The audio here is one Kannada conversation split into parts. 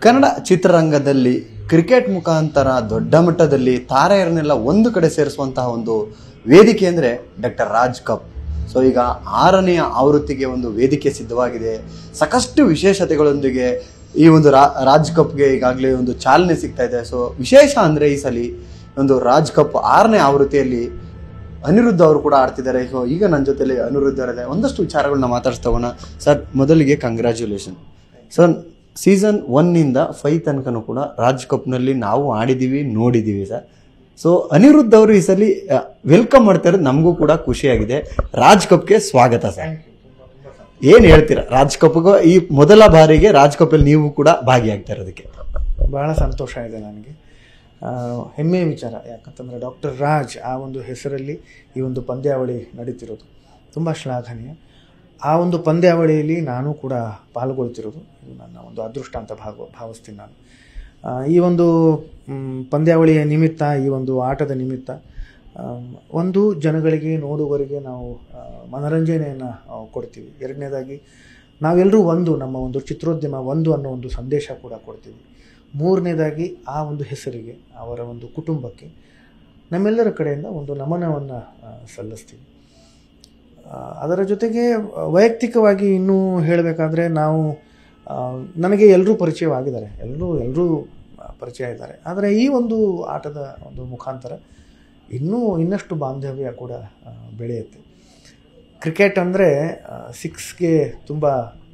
ಕನ್ನಡ ಚಿತ್ರರಂಗದಲ್ಲಿ ಕ್ರಿಕೆಟ್ ಮುಖಾಂತರ ದೊಡ್ಡ ಮಟ್ಟದಲ್ಲಿ ತಾರೆಯರನ್ನೆಲ್ಲ ಒಂದು ಕಡೆ ಸೇರಿಸುವಂತಹ ಒಂದು ವೇದಿಕೆ ಅಂದರೆ ಡಾಕ್ಟರ್ ರಾಜ್ ಕಪ್ ಸೊ ಈಗ ಆರನೆಯ ಆವೃತ್ತಿಗೆ ಒಂದು ವೇದಿಕೆ ಸಿದ್ಧವಾಗಿದೆ ಸಾಕಷ್ಟು ವಿಶೇಷತೆಗಳೊಂದಿಗೆ ಈ ಒಂದು ರಾ- ರಾಜ್ ಕಪ್ಗೆ ಈಗಾಗಲೇ ಒಂದು ಚಾಲನೆ ಸಿಗ್ತಾ ಇದೆ ಸೊ ವಿಶೇಷ ಅಂದರೆ ಈ ಸಲ ಒಂದು ರಾಜ್ ಕಪ್ ಆರನೇ ಆವೃತ್ತಿಯಲ್ಲಿ ಅನಿರುದ್ಧ ಅವರು ಕೂಡ ಆಡ್ತಿದ್ದಾರೆ ಸೊ ಈಗ ನನ್ನ ಜೊತೆಲಿ ಅನಿರುದ್ಧ ಅವರಿದೆ ಒಂದಷ್ಟು ವಿಚಾರಗಳನ್ನ ಮಾತಾಡ್ಸ್ತಾ ಸರ್ ಮೊದಲಿಗೆ ಕಂಗ್ರ್ಯಾಚುಲೇಷನ್ ಸರ್ ಸೀಸನ್ ಒನ್ನಿಂದ ಫೈವ್ ತನಕನೂ ಕೂಡ ರಾಜ್ ಕಪ್ನಲ್ಲಿ ನಾವು ಆಡಿದ್ದೀವಿ ನೋಡಿದ್ದೀವಿ ಸರ್ ಸೊ ಅನಿರುದ್ಧ ಅವರು ಈ ಸಲ ವೆಲ್ಕಮ್ ಮಾಡ್ತಾ ಇರೋದು ನಮಗೂ ಕೂಡ ಖುಷಿಯಾಗಿದೆ ರಾಜ್ ಕಪ್ಗೆ ಸ್ವಾಗತ ಸರ್ ಏನು ಹೇಳ್ತೀರಾ ರಾಜ್ ಕಪ್ಗೂ ಈ ಮೊದಲ ಬಾರಿಗೆ ರಾಜ್ ಕಪ್ಪಲ್ಲಿ ನೀವು ಕೂಡ ಭಾಗಿಯಾಗ್ತಾ ಇರೋದಕ್ಕೆ ಬಹಳ ಸಂತೋಷ ಇದೆ ನನಗೆ ಆ, ಹೆಮ್ಮೆಯ ವಿಚಾರ ಯಾಕಂತಂದರೆ ಡಾಕ್ಟರ್ ರಾಜ್ ಆ ಒಂದು ಹೆಸರಲ್ಲಿ ಈ ಒಂದು ಪಂದ್ಯಾವಳಿ ನಡೀತಿರೋದು ತುಂಬ ಶ್ಲಾಘನೀಯ ಆ ಒಂದು ಪಂದ್ಯಾವಳಿಯಲ್ಲಿ ನಾನು ಕೂಡ ಪಾಲ್ಗೊಳ್ತಿರೋದು ಇದು ನನ್ನ ಒಂದು ಅದೃಷ್ಟ ಅಂತ ಭಾವ ಭಾವಿಸ್ತೀನಿ ನಾನು ಆ, ಈ ಒಂದು ಮ್, ಪಂದ್ಯಾವಳಿಯ ನಿಮಿತ್ತ ಈ ಒಂದು ಆಟದ ನಿಮಿತ್ತ ಆಮ್, ಒಂದು ಜನಗಳಿಗೆ ನೋಡುಗರಿಗೆ ನಾವು ಆ, ಮನರಂಜನೆಯನ್ನು ಆ, ಕೊಡ್ತೀವಿ ಎರಡನೇದಾಗಿ ನಾವೆಲ್ಲರೂ ಒಂದು ನಮ್ಮ ಒಂದು ಚಿತ್ರೋದ್ಯಮ ಒಂದು ಅನ್ನೋ ಒಂದು ಸಂದೇಶ ಕೂಡ ಕೊಡ್ತೀವಿ ಮೂರನೇದಾಗಿ ಆ ಒಂದು ಹೆಸರಿಗೆ ಅವರ ಒಂದು ಕುಟುಂಬಕ್ಕೆ ನಮ್ಮೆಲ್ಲರ ಕಡೆಯಿಂದ ಒಂದು ನಮನವನ್ನು ಸಲ್ಲಿಸ್ತೀವಿ ಆ, ಅದರ ಜೊತೆಗೆ ವೈಯಕ್ತಿಕವಾಗಿ ಇನ್ನೂ ಹೇಳಬೇಕಾದ್ರೆ ನಾವು ಆ, ನನಗೆ ಎಲ್ಲರೂ ಪರಿಚಯವಾಗಿದ್ದಾರೆ ಎಲ್ಲರೂ ಎಲ್ಲರೂ ಪರಿಚಯ ಇದ್ದಾರೆ ಆದರೆ ಈ ಒಂದು ಆಟದ ಒಂದು ಮುಖಾಂತರ ಇನ್ನೂ ಇನ್ನಷ್ಟು ಬಾಂಧವ್ಯ ಕೂಡ ಆ, ಬೆಳೆಯುತ್ತೆ ಕ್ರಿಕೆಟ್ ಅಂದರೆ ಸಿಕ್ಸ್ಗೆ ತುಂಬ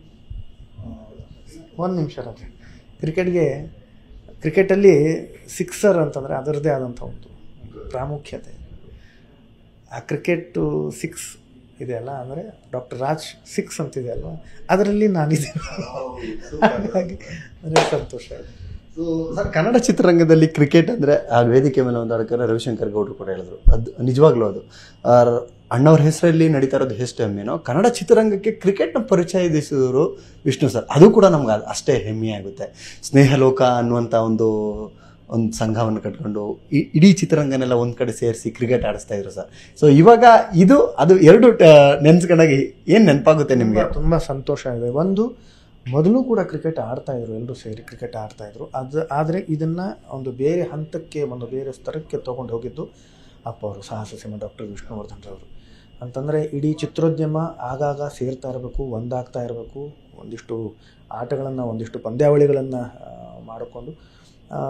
ಒಂದು ನಿಮಿಷ ರಾತ್ರಿ ಕ್ರಿಕೆಟ್ಗೆ ಕ್ರಿಕೆಟಲ್ಲಿ ಸಿಕ್ಸರ್ ಅಂತಂದರೆ ಅದರದ್ದೇ ಆದಂಥ ಒಂದು ಪ್ರಾಮುಖ್ಯತೆ ಆ ಕ್ರಿಕೆಟು ಸಿಕ್ಸ್ ಇದೆಯಲ್ಲ ಅಂದರೆ ಡಾಕ್ಟರ್ ರಾಜ್ ಸಿಕ್ಸ್ ಅಂತಿದೆ ಅಲ್ವಾ ಅದರಲ್ಲಿ ನಾನಿದ್ದೀನಿ ಹಾಗಾಗಿ ನನಗೆ ಸಂತೋಷ ಇದೆ ಸರ್ ಕನ್ನಡ ಚಿತ್ರರಂಗದಲ್ಲಿ ಕ್ರಿಕೆಟ್ ಅಂದ್ರೆ ಆ ವೇದಿಕೆ ಮೇಲೆ ಒಂದು ಅಡಕರ ರವಿಶಂಕರ್ ಗೌಡ್ರು ಕೂಡ ಹೇಳಿದ್ರು ಅದು ನಿಜವಾಗ್ಲೂ ಅದು ಆ, ರ- ಅಣ್ಣವ್ರ ಹೆಸರಲ್ಲಿ ನಡೀತಾ ಇರೋದು ಎಷ್ಟು ಹೆಮ್ಮೆನೋ ಕನ್ನಡ ಚಿತ್ರರಂಗಕ್ಕೆ ಕ್ರಿಕೆಟ್ನ ಪರಿಚಯಿಸಿದವರು ವಿಷ್ಣು ಸರ್ ಅದು ಕೂಡ ನಮ್ಗೆ ಅದ್- ಅಷ್ಟೇ ಹೆಮ್ಮೆ ಆಗುತ್ತೆ ಸ್ನೇಹಲೋಕ ಅನ್ನುವಂಥ ಒಂದು ಒಂದು ಸಂಘವನ್ನು ಕಟ್ಕೊಂಡು ಇ- ಇಡೀ ಚಿತ್ರರಂಗನೆಲ್ಲ ಒಂದ್ ಕಡೆ ಸೇರಿಸಿ ಕ್ರಿಕೆಟ್ ಆಡಿಸ್ತಾ ಇದ್ರು ಸರ್ ಸೊ ಇವಾಗ ಇದು ಅದು ಎರಡು ನೆನ್ಸ್ಕೊಂಡಾಗ ಏನ್ ನೆನಪಾಗುತ್ತೆ ನಿಮ್ಗೆ ತುಂಬ ತುಂಬ ಸಂತೋಷ ಇದೆ ಒಂದು ಮೊದಲು ಕೂಡ ಕ್ರಿಕೆಟ್ ಆಡ್ತಾ ಇದ್ರು ಎಲ್ಲರೂ ಸೇರಿ ಕ್ರಿಕೆಟ್ ಆಡ್ತಾ ಇದ್ರು ಅದು ಆದರೆ ಇದನ್ನು ಒಂದು ಬೇರೆ ಹಂತಕ್ಕೆ ಒಂದು ಬೇರೆ ಸ್ತರಕ್ಕೆ ತೊಗೊಂಡು ಹೋಗಿದ್ದು ಅಪ್ಪ ಅವರು ಸಾಹಸ ಸಿಂಹ ಡಾಕ್ಟರ್ ವಿಷ್ಣುವರ್ಧನ್ ರವರು ಅಂತಂದರೆ ಇಡೀ ಚಿತ್ರೋದ್ಯಮ ಆಗಾಗ ಸೇರ್ತಾ ಇರಬೇಕು ಒಂದಾಗ್ತಾ ಇರಬೇಕು ಒಂದಿಷ್ಟು ಆಟಗಳನ್ನು ಒಂದಿಷ್ಟು ಪಂದ್ಯಾವಳಿಗಳನ್ನು ಮಾಡಿಕೊಂಡು ಆ,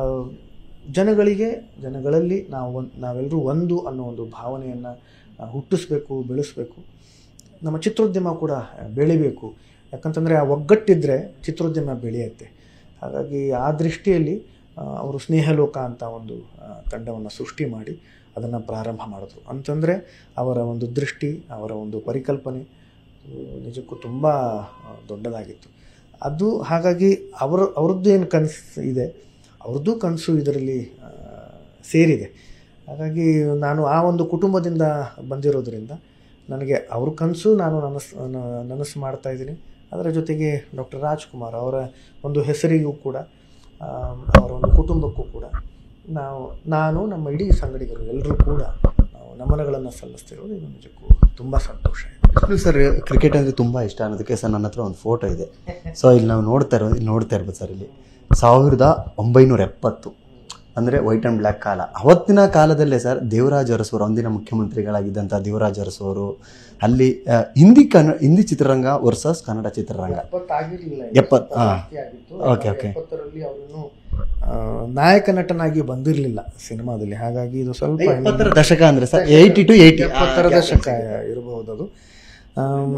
ಜನಗಳಿಗೆ ಜನಗಳಲ್ಲಿ ನಾವು ಒಂದು ನಾವೆಲ್ಲರೂ ಒಂದು ಅನ್ನೋ ಒಂದು ಭಾವನೆಯನ್ನು ಹುಟ್ಟಿಸ್ಬೇಕು ಬೆಳೆಸಬೇಕು ನಮ್ಮ ಚಿತ್ರೋದ್ಯಮ ಕೂಡ ಬೆಳಿಬೇಕು ಯಾಕಂತಂದರೆ ಆ ಒಗ್ಗಟ್ಟಿದ್ದರೆ ಚಿತ್ರೋದ್ಯಮ ಬೆಳೆಯುತ್ತೆ ಹಾಗಾಗಿ ಆ ದೃಷ್ಟಿಯಲ್ಲಿ ಆ, ಅವರು ಸ್ನೇಹಲೋಕ ಅಂತ ಒಂದು ತಂಡವನ್ನು ಸೃಷ್ಟಿ ಮಾಡಿ ಅದನ್ನು ಪ್ರಾರಂಭ ಮಾಡಿದ್ರು ಅಂತಂದರೆ ಅವರ ಒಂದು ದೃಷ್ಟಿ ಅವರ ಒಂದು ಪರಿಕಲ್ಪನೆ ಅದು ನಿಜಕ್ಕೂ ತುಂಬ ಆ, ದೊಡ್ಡದಾಗಿತ್ತು ಅದು ಹಾಗಾಗಿ ಅವರು ಅವ್ರದ್ದು ಏನು ಕನಸು ಇದೆ ಅವ್ರದ್ದು ಕನಸು ಇದರಲ್ಲಿ ಆ, ಸೇರಿದೆ ಹಾಗಾಗಿ ನಾನು ಆ ಒಂದು ಕುಟುಂಬದಿಂದ ಬಂದಿರೋದ್ರಿಂದ ನನಗೆ ಅವ್ರ ಕನಸು ನಾನು ನನಸ್ ನ- ನನಸು ಮಾಡ್ತಾ ಇದ್ದೀನಿ ಅದರ ಜೊತೆಗೆ ಡಾಕ್ಟರ್ ರಾಜ್ಕುಮಾರ್ ಅವರ ಒಂದು ಹೆಸರಿಗೂ ಕೂಡ ಆ, ಅವರ ಒಂದು ಕುಟುಂಬಕ್ಕೂ ಕೂಡ ನಾವು ನಾನು ನಮ್ಮ ಇಡೀ ಸಂಗಡಿಗರು ಎಲ್ಲರೂ ಕೂಡ ನಾವು ನಮನಗಳನ್ನು ಸಲ್ಲಿಸ್ತಿರೋದು ಇದು ನಿಜಕ್ಕೂ ತುಂಬ ಸಂತೋಷ ಇದೆ ವಿಷ್ಣು ಸರ್ ಕ್ರಿಕೆಟ್ ಅಂದ್ರೆ ತುಂಬಾ ಇಷ್ಟ ಅನ್ನೋದಕ್ಕೆ ಸರ್ ನನ್ನ ಹತ್ರ ಒಂದು ಫೋಟೋ ಇದೆ ಸೊ ಇಲ್ಲಿ ನಾವು ನೋಡ್ತಾ ಇರೋ ಇಲ್ಲಿ ನೋಡ್ತಾ ಇರ್ಬೋದು ಸರ್ ಇಲ್ಲಿ ಸಾವಿರದ ಒಂಬೈನೂರ ಎಪ್ಪತ್ತು ಅಂದ್ರೆ ವೈಟ್ ಅಂಡ್ ಬ್ಲ್ಯಾಕ್ ಕಾಲ ಅವತ್ತಿನ ಕಾಲದಲ್ಲೇ ಸರ್ ದೇವರಾಜ್ ಅರಸು ಅವರು ಅಂದಿನ ಮುಖ್ಯಮಂತ್ರಿಗಳಾಗಿದ್ದಂಥ ದೇವರಾಜ್ ಅರಸು ಅವರು ಅಲ್ಲಿ ಆ, ಹಿಂದಿ ಕನ್ನಡ ಹಿಂದಿ ಚಿತ್ರರಂಗ ವರ್ಸಸ್ ಕನ್ನಡ ಚಿತ್ರರಂಗ ಎಪ್ಪತ್ತಾಗಿರ್ಲಿಲ್ಲ ಎಪ್ಪತ್- ಹಾ. ಆಗಿತ್ತು ಓಕೆ, ಓಕೆ. ಎಪ್ಪತ್ತರಲ್ಲಿ ಅವರನ್ನು ನಾಯಕ ನಟನಾಗಿ ಬಂದಿರಲಿಲ್ಲ ಸಿನಿಮಾದಲ್ಲಿ ಹಾಗಾಗಿ ಇದು ಸ್ವಲ್ಪ ಎಪ್ಪತ್ತರ ದಶಕ ಅಂದ್ರೆ ಸರ್ ಏಯ್ಟಿ ಟು ಏಯ್ಟಿ ಎಪ್ಪತ್ತರ ದಶಕ ಇರಬಹುದು ಅದು ಆಮ್,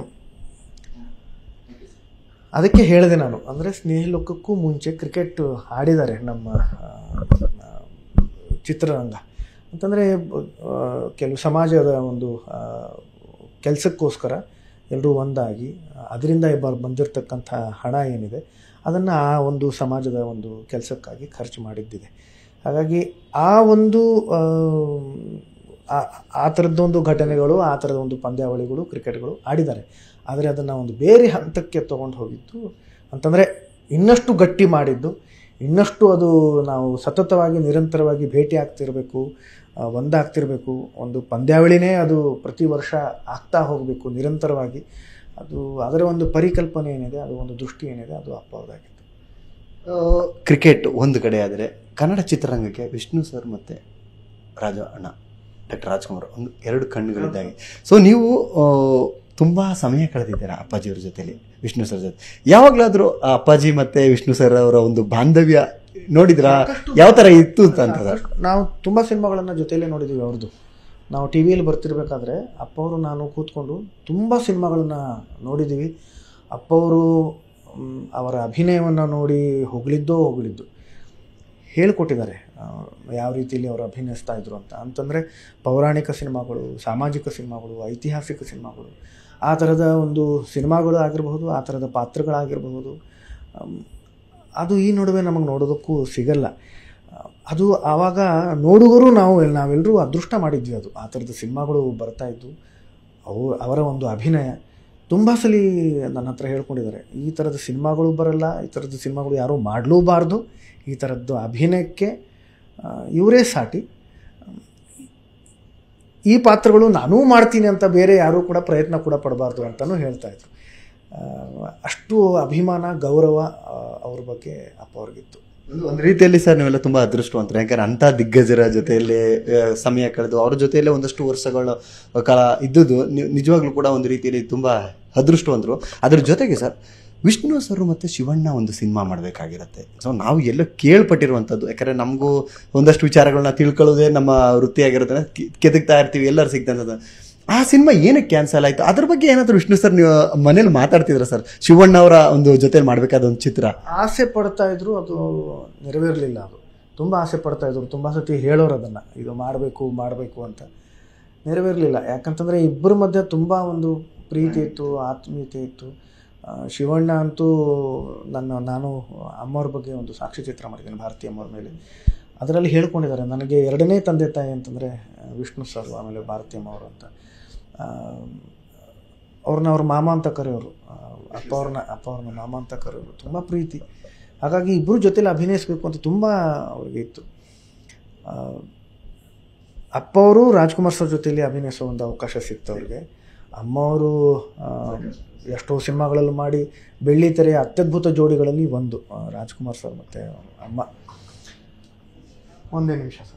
ಅದಕ್ಕೆ ಹೇಳಿದೆ ನಾನು ಅಂದರೆ ಸ್ನೇಹಲೋಕಕ್ಕೂ ಮುಂಚೆ ಕ್ರಿಕೆಟ್ ಆಡಿದ್ದಾರೆ ನಮ್ಮ ಆ, ಆ, ಚಿತ್ರರಂಗ ಅಂತಂದರೆ ಕೆಲವು ಸಮಾಜದ ಒಂದು ಕೆಲಸಕ್ಕೋಸ್ಕರ ಎಲ್ಲರೂ ಒಂದಾಗಿ ಅದರಿಂದ ಬ- ಬಂದಿರತಕ್ಕಂಥ ಹಣ ಏನಿದೆ ಅದನ್ನು ಆ ಒಂದು ಸಮಾಜದ ಒಂದು ಕೆಲಸಕ್ಕಾಗಿ ಖರ್ಚು ಮಾಡಿದ್ದಿದೆ ಹಾಗಾಗಿ ಆ ಒಂದು ಆ, ಆ- ಆ ಥರದ್ದೊಂದು ಘಟನೆಗಳು ಆ ಥರದ ಒಂದು ಪಂದ್ಯಾವಳಿಗಳು ಕ್ರಿಕೆಟ್ಗಳು ಆಡಿದ್ದಾರೆ ಆದರೆ ಅದನ್ನು ಒಂದು ಬೇರೆ ಹಂತಕ್ಕೆ ತೊಗೊಂಡು ಹೋಗಿದ್ದು ಅಂತಂದರೆ ಇನ್ನಷ್ಟು ಗಟ್ಟಿ ಮಾಡಿದ್ದು ಇನ್ನಷ್ಟು ಅದು ನಾವು ಸತತವಾಗಿ ನಿರಂತರವಾಗಿ ಭೇಟಿ ಆಗ್ತಿರಬೇಕು ಆ, ಒಂದಾಗ್ತಿರಬೇಕು ಒಂದು ಪಂದ್ಯಾವಳಿನೇ ಅದು ಪ್ರತಿ ವರ್ಷ ಆಗ್ತಾ ಹೋಗಬೇಕು ನಿರಂತರವಾಗಿ ಅದು ಅದರ ಒಂದು ಪರಿಕಲ್ಪನೆ ಏನಿದೆ ಅದು ಒಂದು ದೃಷ್ಟಿ ಏನಿದೆ ಅದು ಅಪ್ಪ ಅವ್ರದ್ದಾಗಿತ್ತು ಕ್ರಿಕೆಟ್ ಒಂದು ಕಡೆ ಆದರೆ ಕನ್ನಡ ಚಿತ್ರರಂಗಕ್ಕೆ ವಿಷ್ಣು ಸರ್ ಮತ್ತು ರಾಜ ಅಣ್ಣ ಡಾಕ್ಟರ್ ರಾಜ್ಕುಮಾರ್ ಒಂದು ಎರಡು ಕಣ್ಣುಗಳಿದ್ದಾಗೆ ಸೊ ನೀವು ಆ, ತುಂಬಾ ಸಮಯ ಕಳೆದಿದ್ದೀರಾ ಅಪ್ಪಾಜಿಯವ್ರ ಜೊತೆಲಿ ವಿಷ್ಣು ಸರ್ ಜೊತೆ ಯಾವಾಗಲಾದರೂ ಅಪ್ಪಾಜಿ ಮತ್ತೆ ವಿಷ್ಣು ಸರ್ ಅವರ ಒಂದು ಬಾಂಧವ್ಯ ನೋಡಿದ್ರಾ ಯಾವ ಥರ ಇತ್ತು ಅಂತ ಅಂತ ಸರ್ ನಾವು ತುಂಬ ಸಿನಿಮಾಗಳನ್ನು ಜೊತೆಯಲ್ಲೇ ನೋಡಿದ್ದೀವಿ ಅವ್ರದ್ದು ನಾವು ಟಿ ವಿಯಲ್ಲಿ ಬರ್ತಿರ್ಬೇಕಾದ್ರೆ ಅಪ್ಪವರು ನಾನು ಕೂತ್ಕೊಂಡು ತುಂಬ ಸಿನಿಮಾಗಳನ್ನು ನೋಡಿದ್ದೀವಿ ಅಪ್ಪವರು ಮ್, ಅವರ ಅಭಿನಯವನ್ನು ನೋಡಿ ಹೊಗಳಿದ್ದೋ ಹೊಗಳಿದ್ದು ಹೇಳಿಕೊಟ್ಟಿದ್ದಾರೆ ಆ, ಯಾವ ರೀತಿಯಲ್ಲಿ ಅವರು ಅಭಿನಯಿಸ್ತಾ ಇದ್ರು ಅಂತ ಅಂತಂದರೆ ಪೌರಾಣಿಕ ಸಿನಿಮಾಗಳು ಸಾಮಾಜಿಕ ಸಿನಿಮಾಗಳು ಐತಿಹಾಸಿಕ ಸಿನಿಮಾಗಳು ಆ ಥರದ ಒಂದು ಸಿನಿಮಾಗಳು ಆಗಿರಬಹುದು ಆ ಥರದ ಪಾತ್ರಗಳಾಗಿರಬಹುದು ಅಮ್, ಅದು ಈ ನಡುವೆ ನಮಗೆ ನೋಡೋದಕ್ಕೂ ಸಿಗಲ್ಲ ಅದು ಆವಾಗ ನೋಡುಗರು ನಾವು ನಾವೆಲ್ಲರೂ ಅದೃಷ್ಟ ಮಾಡಿದ್ವಿ ಅದು ಆ ಥರದ ಸಿನಿಮಾಗಳು ಬರ್ತಾ ಇದ್ದು ಅವು ಅವರ ಒಂದು ಅಭಿನಯ ತುಂಬ ಸಲ ನನ್ನ ಹತ್ರ ಹೇಳ್ಕೊಂಡಿದ್ದಾರೆ ಈ ಥರದ ಸಿನಿಮಾಗಳು ಬರಲ್ಲ ಈ ಥರದ ಸಿನಿಮಾಗಳು ಯಾರೂ ಮಾಡಲೂಬಾರ್ದು ಈ ಥರದ್ದು ಅಭಿನಯಕ್ಕೆ ಆ, ಇವರೇ ಸಾಟಿ ಈ ಪಾತ್ರಗಳು ನಾನೂ ಮಾಡ್ತೀನಿ ಅಂತ ಬೇರೆ ಯಾರೂ ಕೂಡ ಪ್ರಯತ್ನ ಕೂಡ ಪಡಬಾರ್ದು ಅಂತಲೂ ಹೇಳ್ತಾ ಇದ್ರು ಆ, ಅಷ್ಟು ಅಭಿಮಾನ ಗೌರವ ಆ, ಅವ್ರ ಬಗ್ಗೆ ಅಪ್ಪ ಅವ್ರಿಗಿತ್ತು ಒಂದು- ಒಂದು ರೀತಿಯಲ್ಲಿ ಸರ್ ನೀವೆಲ್ಲ ತುಂಬಾ ಅದೃಷ್ಟವಂತರು ಯಾಕಂದ್ರೆ ಅಂತ ದಿಗ್ಗಜರ ಜೊತೆಯಲ್ಲಿ ಆ, ಸಮಯ ಕಳೆದು ಅವ್ರ ಜೊತೆಯಲ್ಲೇ ಒಂದಷ್ಟು ವರ್ಷಗಳ ಕಾಲ ಇದ್ದುದು ನಿ- ನಿಜವಾಗ್ಲೂ ಕೂಡ ಒಂದು ರೀತಿಯಲ್ಲಿ ತುಂಬಾ ಅದೃಷ್ಟವಂತರು ಅದ್ರ ಜೊತೆಗೆ ಸರ್ ವಿಷ್ಣು ಸರ್ ಮತ್ತೆ ಶಿವಣ್ಣ ಒಂದು ಸಿನಿಮಾ ಮಾಡಬೇಕಾಗಿರತ್ತೆ ಸೊ ನಾವು ಎಲ್ಲ ಕೇಳ್ಪಟ್ಟಿರುವಂಥದ್ದು ಯಾಕಂದ್ರೆ ನಮಗೂ ಒಂದಷ್ಟು ವಿಚಾರಗಳನ್ನ ತಿಳ್ಕೊಳ್ಳೋದೇ ನಮ್ಮ ವೃತ್ತಿಯಾಗಿರುತ್ತೆ ಕಿ- ಕೆದಕ್ತಾ ಇರ್ತೀವಿ ಎಲ್ಲರೂ ಸಿಗ್ತಂತ ಆ ಸಿನಿಮಾ ಏನಕ್ಕೆ ಕ್ಯಾನ್ಸಲ್ ಆಯ್ತು ಅದ್ರ ಬಗ್ಗೆ ಏನಾದರೂ ವಿಷ್ಣು ಸರ್ ನೀವು ಮನೇಲಿ ಮಾತಾಡ್ತಿದ್ರ ಸರ್ ಶಿವಣ್ಣ ಅವರ ಒಂದು ಜೊತೆ ಮಾಡಬೇಕಾದ ಒಂದು ಚಿತ್ರ ಆಸೆ ಪಡ್ತಾ ಇದ್ರು ಅದು ನೆರವೇರಲಿಲ್ಲ ಅದು ತುಂಬ ಆಸೆ ಪಡ್ತಾ ಇದ್ರು ತುಂಬ ಸತಿ ಹೇಳೋರು ಅದನ್ನು ಇದು ಮಾಡಬೇಕು ಮಾಡಬೇಕು ಅಂತ ನೆರವೇರಲಿಲ್ಲ ಯಾಕಂತಂದರೆ ಇಬ್ಬರ ಮಧ್ಯೆ ತುಂಬ ಒಂದು ಪ್ರೀತಿ ಇತ್ತು ಆತ್ಮೀಯತೆ ಇತ್ತು ಆ, ಶಿವಣ್ಣ ಅಂತೂ ನನ್ನ ನಾನು ಅಮ್ಮವ್ರ ಬಗ್ಗೆ ಒಂದು ಸಾಕ್ಷಿಚಿತ್ರ ಮಾಡಿದ್ದೀನಿ ಭಾರತಿ ಅಮ್ಮವ್ರ ಮೇಲೆ ಅದರಲ್ಲಿ ಹೇಳ್ಕೊಂಡಿದ್ದಾರೆ ನನಗೆ ಎರಡನೇ ತಂದೆ ತಾಯಿ ಅಂತಂದರೆ ವಿಷ್ಣು ಸರ್ ಆಮೇಲೆ ಭಾರತಿ ಅಮ್ಮವರು ಅಂತ ಆ, ಅವ್ರನ್ನ ಅವ್ರ ಮಾಮ ಅಂತ ಕರೆಯೋರು ಆ, ಅಪ್ಪ ಅವ್ರನ್ನ ಅಪ್ಪ ಅವ್ರನ್ನ ಮಾಮ ಅಂತ ಕರೆಯೋರು ತುಂಬ ಪ್ರೀತಿ ಹಾಗಾಗಿ ಇಬ್ಬರು ಜೊತೆಲಿ ಅಭಿನಯಿಸಬೇಕು ಅಂತ ತುಂಬ ಅವ್ರಿಗೆ ಇತ್ತು ಆ, ಅಪ್ಪ ಅವರು ರಾಜ್ಕುಮಾರ್ ಸರ್ ಜೊತೆಲಿ ಅಭಿನಯಿಸೋ ಒಂದು ಅವಕಾಶ ಸಿಕ್ತು ಅವ್ರಿಗೆ ಅಮ್ಮವರು ಆ, ಎಷ್ಟೋ ಸಿನಿಮಾಗಳಲ್ಲೂ ಮಾಡಿ ಬೆಳ್ಳಿ ತೆರೆಯ ಅತ್ಯದ್ಭುತ ಜೋಡಿಗಳಲ್ಲಿ ಒಂದು ಆ, ರಾಜ್ಕುಮಾರ್ ಸರ್ ಮತ್ತು ಅಮ್ಮ ಒಂದೇ ನಿಮಿಷ ಸರ್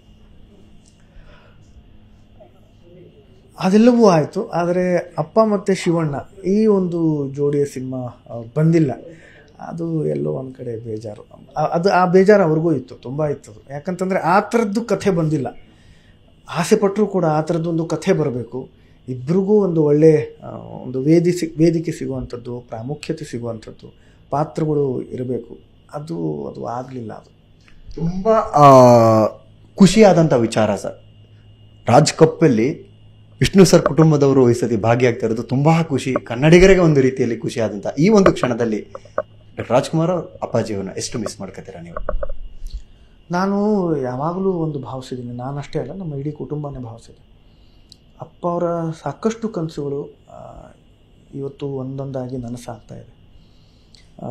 ಅದೆಲ್ಲವೂ ಆಯಿತು ಆದರೆ ಅಪ್ಪ ಮತ್ತು ಶಿವಣ್ಣ ಈ ಒಂದು ಜೋಡಿಯ ಸಿನಿಮಾ ಆ, ಬಂದಿಲ್ಲ ಅದು ಎಲ್ಲೋ ಒಂದು ಕಡೆ ಬೇಜಾರು ಆ- ಅದು ಆ ಬೇಜಾರು ಅವ್ರಿಗೂ ಇತ್ತು ತುಂಬ ಇತ್ತು ಅದು ಯಾಕಂತಂದರೆ ಆ ಥರದ್ದು ಕಥೆ ಬಂದಿಲ್ಲ ಆಸೆ ಪಟ್ಟರೂ ಕೂಡ ಆ ಥರದ್ದು ಒಂದು ಕಥೆ ಬರಬೇಕು ಇಬ್ರಿಗೂ ಒಂದು ಒಳ್ಳೆ ಆ, ಒಂದು ವೇದಿ ಸಿ ವೇದಿಕೆ ಸಿಗುವಂಥದ್ದು ಪ್ರಾಮುಖ್ಯತೆ ಸಿಗುವಂಥದ್ದು ಪಾತ್ರಗಳು ಇರಬೇಕು ಅದು ಅದು ಆಗಲಿಲ್ಲ ಅದು ತುಂಬಾ ಆ, ಖುಷಿಯಾದಂಥ ವಿಚಾರ ಸರ್ ರಾಜ್ ಕಪ್ಪಲ್ಲಿ ವಿಷ್ಣು ಸರ್ ಕುಟುಂಬದವರು ಈ ಸತಿ ಭಾಗಿಯಾಗ್ತಾ ಇರೋದು ತುಂಬಾ ಖುಷಿ ಕನ್ನಡಿಗರಿಗೆ ಒಂದು ರೀತಿಯಲ್ಲಿ ಖುಷಿ ಆದಂಥ ಈ ಒಂದು ಕ್ಷಣದಲ್ಲಿ ಡಾಕ್ಟರ್ ರಾಜ್ಕುಮಾರ್ ಅವ್ರ ಅಪ್ಪಾಜಿಯವನ್ನ ಎಷ್ಟು ಮಿಸ್ ಮಾಡ್ಕೊತೀರಾ ನೀವು ನಾನು ಯಾವಾಗಲೂ ಒಂದು ಭಾವಿಸಿದ್ದೀನಿ ನಾನಷ್ಟೇ ಅಲ್ಲ ನಮ್ಮ ಇಡೀ ಕುಟುಂಬನೇ ಭಾವಿಸಿದೆ ಅಪ್ಪ ಅವರ ಸಾಕಷ್ಟು ಕನಸುಗಳು ಆ, ಇವತ್ತು ಒಂದೊಂದಾಗಿ ನನಸಾಗ್ತಾ ಇದೆ ಆ,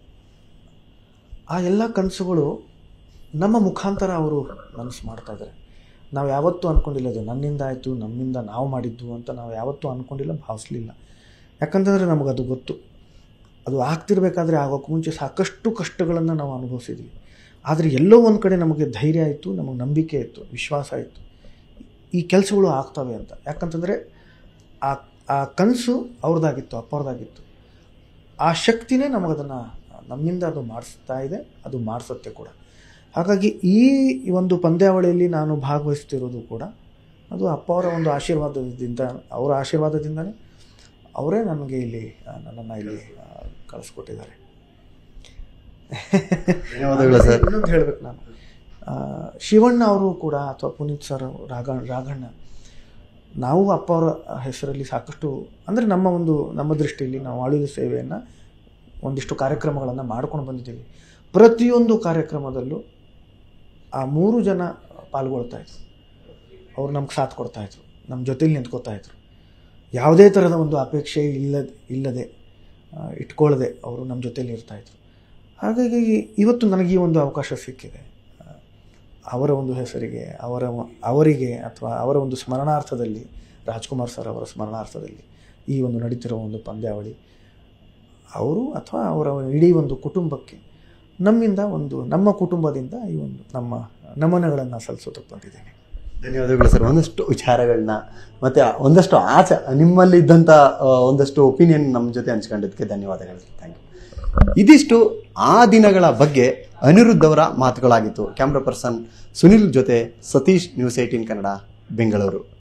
ಆ ಎಲ್ಲ ಕನಸುಗಳು ನಮ್ಮ ಮುಖಾಂತರ ಅವರು ನನಸು ಮಾಡ್ತಾ ಇದ್ದಾರೆ ನಾವು ಯಾವತ್ತೂ ಅಂದ್ಕೊಂಡಿಲ್ಲ ಇದು ನನ್ನಿಂದ ಆಯಿತು ನಮ್ಮಿಂದ ನಾವು ಮಾಡಿದ್ದು ಅಂತ ನಾವು ಯಾವತ್ತೂ ಅಂದ್ಕೊಂಡಿಲ್ಲ ಭಾವಿಸ್ಲಿಲ್ಲ ಯಾಕಂತಂದರೆ ನಮಗದು ಗೊತ್ತು ಅದು ಆಗ್ತಿರ್ಬೇಕಾದ್ರೆ ಆಗೋಕ್ಕೆ ಮುಂಚೆ ಸಾಕಷ್ಟು ಕಷ್ಟಗಳನ್ನು ನಾವು ಅನುಭವಿಸಿದ್ವಿ ಆದರೆ ಎಲ್ಲೋ ಒಂದು ಕಡೆ ನಮಗೆ ಧೈರ್ಯ ಆಯಿತು ನಮಗೆ ನಂಬಿಕೆ ಇತ್ತು ವಿಶ್ವಾಸ ಇತ್ತು ಈ ಕೆಲಸಗಳು ಆಗ್ತವೆ ಅಂತ ಯಾಕಂತಂದರೆ ಆ ಆ ಕನಸು ಅವ್ರದ್ದಾಗಿತ್ತು ಅಪ್ಪವ್ರದ್ದಾಗಿತ್ತು ಆ ಶಕ್ತಿನೇ ನಮಗದನ್ನು ನಮ್ಮಿಂದ ಅದು ಮಾಡಿಸ್ತಾ ಇದೆ ಅದು ಮಾಡಿಸುತ್ತೆ ಕೂಡ ಹಾಗಾಗಿ ಈ ಒಂದು ಪಂದ್ಯಾವಳಿಯಲ್ಲಿ ನಾನು ಭಾಗವಹಿಸ್ತಿರೋದು ಕೂಡ ಅದು ಅಪ್ಪ ಅವರ ಒಂದು ಆಶೀರ್ವಾದದಿಂದ ಅವರ ಆಶೀರ್ವಾದದಿಂದನೇ ಅವರೇ ನನಗೆ ಇಲ್ಲಿ ನನ್ನನ್ನು ಇಲ್ಲಿ ಆ, ಕಳಿಸ್ಕೊಟ್ಟಿದ್ದಾರೆ ಧನ್ಯವಾದಗಳು ಸರ್ ಇನ್ನೊಂದು ಹೇಳ್ಬೇಕು ನಾನು ಆ, ಶಿವಣ್ಣ ಅವರು ಕೂಡ ಅಥವಾ ಪುನೀತ್ ಸರ್ ರಾಗ ರಾಘಣ್ಣ ನಾವು ಅಪ್ಪ ಅವರ ಹೆಸರಲ್ಲಿ ಸಾಕಷ್ಟು ಅಂದರೆ ನಮ್ಮ ಒಂದು ನಮ್ಮ ದೃಷ್ಟಿಯಲ್ಲಿ ನಾವು ಆಳುವ ಸೇವೆಯನ್ನು ಒಂದಿಷ್ಟು ಕಾರ್ಯಕ್ರಮಗಳನ್ನು ಮಾಡ್ಕೊಂಡು ಬಂದಿದ್ದೀವಿ ಪ್ರತಿಯೊಂದು ಕಾರ್ಯಕ್ರಮದಲ್ಲೂ ಆ ಮೂರು ಜನ ಪಾಲ್ಗೊಳ್ತಾ ಇದ್ರು ಅವ್ರು ನಮ್ಗೆ ಸಾಥ್ ಕೊಡ್ತಾ ಇದ್ರು ನಮ್ಮ ಜೊತೆಲಿ ನಿಂತ್ಕೋತಾ ಇದ್ರು ಯಾವುದೇ ಥರದ ಒಂದು ಅಪೇಕ್ಷೆ ಇಲ್ಲದೆ ಇಲ್ಲದೆ ಆ, ಇಟ್ಕೊಳ್ಳದೆ ಅವರು ನಮ್ಮ ಜೊತೆಲಿ ಇರ್ತಾಯಿದ್ರು ಹಾಗಾಗಿ ಇವತ್ತು ನನಗೆ ಈ ಒಂದು ಅವಕಾಶ ಸಿಕ್ಕಿದೆ ಆ, ಅವರ ಒಂದು ಹೆಸರಿಗೆ ಅವರ ಅವರಿಗೆ ಅಥವಾ ಅವರ ಒಂದು ಸ್ಮರಣಾರ್ಥದಲ್ಲಿ ರಾಜ್ಕುಮಾರ್ ಸರ್ ಅವರ ಸ್ಮರಣಾರ್ಥದಲ್ಲಿ ಈ ಒಂದು ನಡೀತಿರೋ ಒಂದು ಪಂದ್ಯಾವಳಿ ಅವರು ಅಥವಾ ಅವರ ಇಡೀ ಒಂದು ಕುಟುಂಬಕ್ಕೆ ನಮ್ಮಿಂದ ಒಂದು ನಮ್ಮ ಕುಟುಂಬದಿಂದ ಈ ಒಂದು ನಮ್ಮ ನಮನಗಳನ್ನು ಸಲ್ಲಿಸೋದಕ್ಕೆ ಬಂದಿದ್ದೀನಿ ಧನ್ಯವಾದಗಳು ಸರ್ ಒಂದಷ್ಟು ವಿಚಾರಗಳನ್ನ ಮತ್ತೆ ಒಂದಷ್ಟು ಆಚೆ ನಿಮ್ಮಲ್ಲಿ ಇದ್ದಂಥ ಆ, ಒಂದಷ್ಟು ಒಪಿನಿಯನ್ ನಮ್ಮ ಜೊತೆ ಹಂಚ್ಕೊಂಡಿದ್ದಕ್ಕೆ ಧನ್ಯವಾದಗಳು ಥ್ಯಾಂಕ್ ಯು ಇದಿಷ್ಟು ಆ ದಿನಗಳ ಬಗ್ಗೆ ಅನಿರುದ್ಧ್ ಅವರ ಮಾತುಗಳಾಗಿತ್ತು ಕ್ಯಾಮ್ರಾ ಪರ್ಸನ್ ಸುನಿಲ್ ಜೊತೆ ಸತೀಶ್ ನ್ಯೂಸ್ ಏಯ್ಟೀನ್ ಕನ್ನಡ ಬೆಂಗಳೂರು